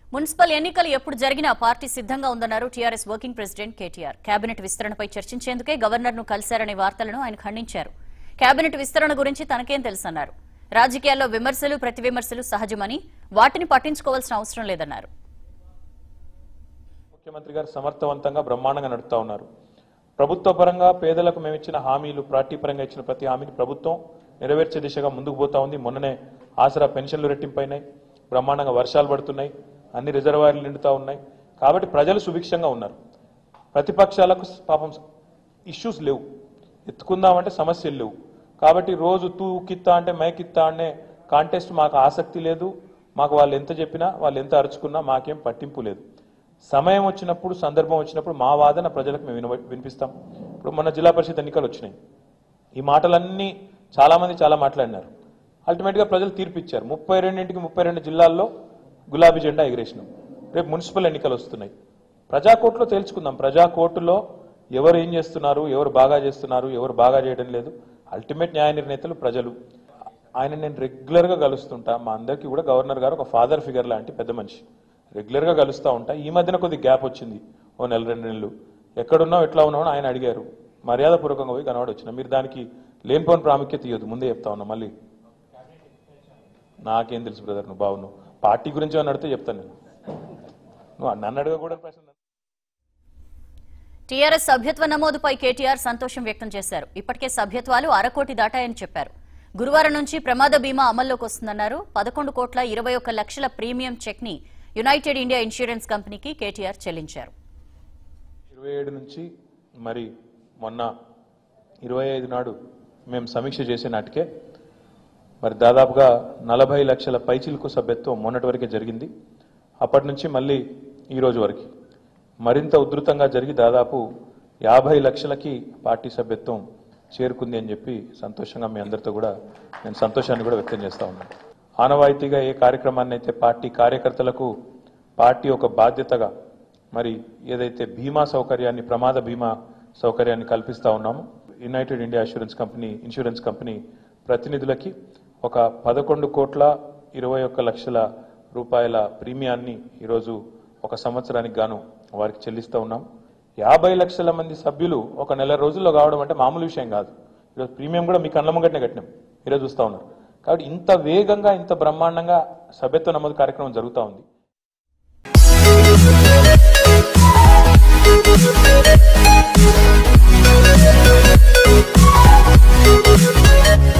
Municipal ఎన్నికలు ఎప్పుడు జరిగినా పార్టీ సిద్ధంగా ఉందన్నారు TRS working president KTR cabinet విస్తరణపై చర్చించేందుకే గవర్నర్ను కలిశారనే వార్తలను ఆయన ఖండించారు కేబినెట్ విస్తరణ గురించి తనకేం తెలుసన్నారు రాజకీయాల్లో విమర్శలు ప్రతి విమర్శలు సహజమని వాటిని పట్టించుకోవాల్సిన అవసరం లేదన్నారు ముఖ్యమంత్రి గారు సమర్థవంతంగా బ్రహ్మాండంగా నడుపుతా ఉన్నారు ప్రభుత్వ పరంగా పేదలకు మేము ఇచ్చిన హామీలు పార్టీ పరంగా ఇచ్చిన ప్రతి హామీని ప్రభుత్వం నెరవేర్చే దిశగా ముందుకు పోతా ఉంది మొన్ననే ఆసరా పెన్షన్లు రెట్టింపైనాయి బ్రహ్మాండంగా వర్షాలు పడుతున్నాయి అన్ని రిజర్వాయర్లు నిండుతా ఉన్నాయి కాబట్టి ప్రజలు సుభిక్షంగా ఉన్నారు ప్రతిపక్షాలకు పాపం ఇష్యూస్ లేవు ఎత్తుకుందామంటే సమస్యలు లేవు కాబట్టి రోజు తూ కిత్తా అంటే మైకిత్తా అనే కాంటెస్ట్ మాకు ఆసక్తి లేదు మాకు వాళ్ళు ఎంత చెప్పినా వాళ్ళు ఎంత అరుచుకున్నా మాకేం పట్టింపు లేదు సమయం వచ్చినప్పుడు సందర్భం వచ్చినప్పుడు మా వాదన ప్రజలకు మేము వినవ- వినిపిస్తాం ఇప్పుడు మొన్న జిల్లా పరిషత్ ఎన్నికలు వచ్చినాయి ఈ మాటలన్నీ చాలా మంది చాలా మాట్లాడినారు అల్టిమేట్గా ప్రజలు తీర్పు ఇచ్చారు ముప్పై రెండింటికి ముప్పై రెండు జిల్లాల్లో గులాబీ జెండా ఎగిరేసినాం రేపు మున్సిపల్ ఎన్నికలు వస్తున్నాయి ప్రజాకోర్టులో తేల్చుకుందాం ప్రజాకోర్టులో ఎవరు ఏం చేస్తున్నారు ఎవరు బాగా చేస్తున్నారు ఎవరు బాగా చేయడం లేదు అల్టిమేట్ న్యాయ నిర్ణేతలు ప్రజలు ఆయన నేను రెగ్యులర్గా కలుస్తుంటా మా అందరికీ కూడా గవర్నర్ గారు ఒక ఫాదర్ ఫిగర్ లాంటి పెద్ద మనిషి రెగ్యులర్గా కలుస్తూ ఉంటా ఈ మధ్యన కొద్ది గ్యాప్ వచ్చింది ఓ నెల రెండు నెలలు ఎక్కడున్నావు ఎట్లా ఉన్నావు అని ఆయన అడిగారు మర్యాదపూర్వకంగా పోయి కనబడి వచ్చిన మీరు దానికి లేనిపోని ప్రాముఖ్యత ఇవ్వదు ముందే చెప్తా ఉన్నా మళ్ళీ నాకేం తెలుసు బ్రదర్ నువ్వు బాగున్నావు పార్టీ గురించి ఏమన్నా అడిగితే చెప్తాను నేను నువ్వు నన్ను అడగ కూడా ప్రశ్న టీఆర్ఎస్ సభ్యత్వ నమోదుపై కేటీఆర్ సంతోషం వ్యక్తం చేశారు ఇప్పటికే సభ్యత్వాలు అరకోటి దాటాయని చెప్పారు గురువారం నుంచి ప్రమాద బీమా అమల్లోకి వస్తుందన్నారు పదకొండు కోట్ల ఇరవై ఒక్క లక్షల ప్రీమియం చెక్ ని యునైటెడ్ ఇండియా ఇన్సూరెన్స్ కంపెనీకి కేటీఆర్ చెల్లించారు ఇరవై ఏడు నుంచి మరి మొన్న ఇరవై ఐదు నాడు మేము సమీక్ష చేసే నాటికే మరి దాదాపుగా నలభై లక్షల పైచిలకు సభ్యత్వం మొన్నటి వరకే జరిగింది అప్పటి నుంచి మళ్ళీ ఈ రోజు వరకు మరింత ఉధృతంగా జరిగి దాదాపు యాభై లక్షలకి పార్టీ సభ్యత్వం చేరుకుంది అని చెప్పి సంతోషంగా మీ అందరితో కూడా నేను సంతోషాన్ని కూడా వ్యక్తం చేస్తా ఉన్నాను ఆనవాయితీగా ఏ కార్యక్రమాన్ని అయితే పార్టీ కార్యకర్తలకు పార్టీ ఒక బాధ్యతగా మరి ఏదైతే బీమా సౌకర్యాన్ని ప్రమాద బీమా సౌకర్యాన్ని కల్పిస్తా ఉన్నామో United India insurance company insurance company ప్రతినిధులకి ఒక పదకొండు కోట్ల ఇరవై ఒక్క లక్షల రూపాయల ప్రీమియాన్ని ఈరోజు ఒక సంవత్సరానికి గాను వారికి చెల్లిస్తూ ఉన్నాం యాభై లక్షల మంది సభ్యులు ఒక నెల రోజుల్లో కావడం అంటే మామూలు విషయం కాదు ఈరోజు ప్రీమియం కూడా మీ కళ్ళ ముంగట్నే కట్టినాం ఈరోజు చూస్తూ ఉన్నారు కాబట్టి ఇంత వేగంగా ఇంత బ్రహ్మాండంగా సభ్యత్వ నమోదు కార్యక్రమం జరుగుతూ ఉంది Thank you.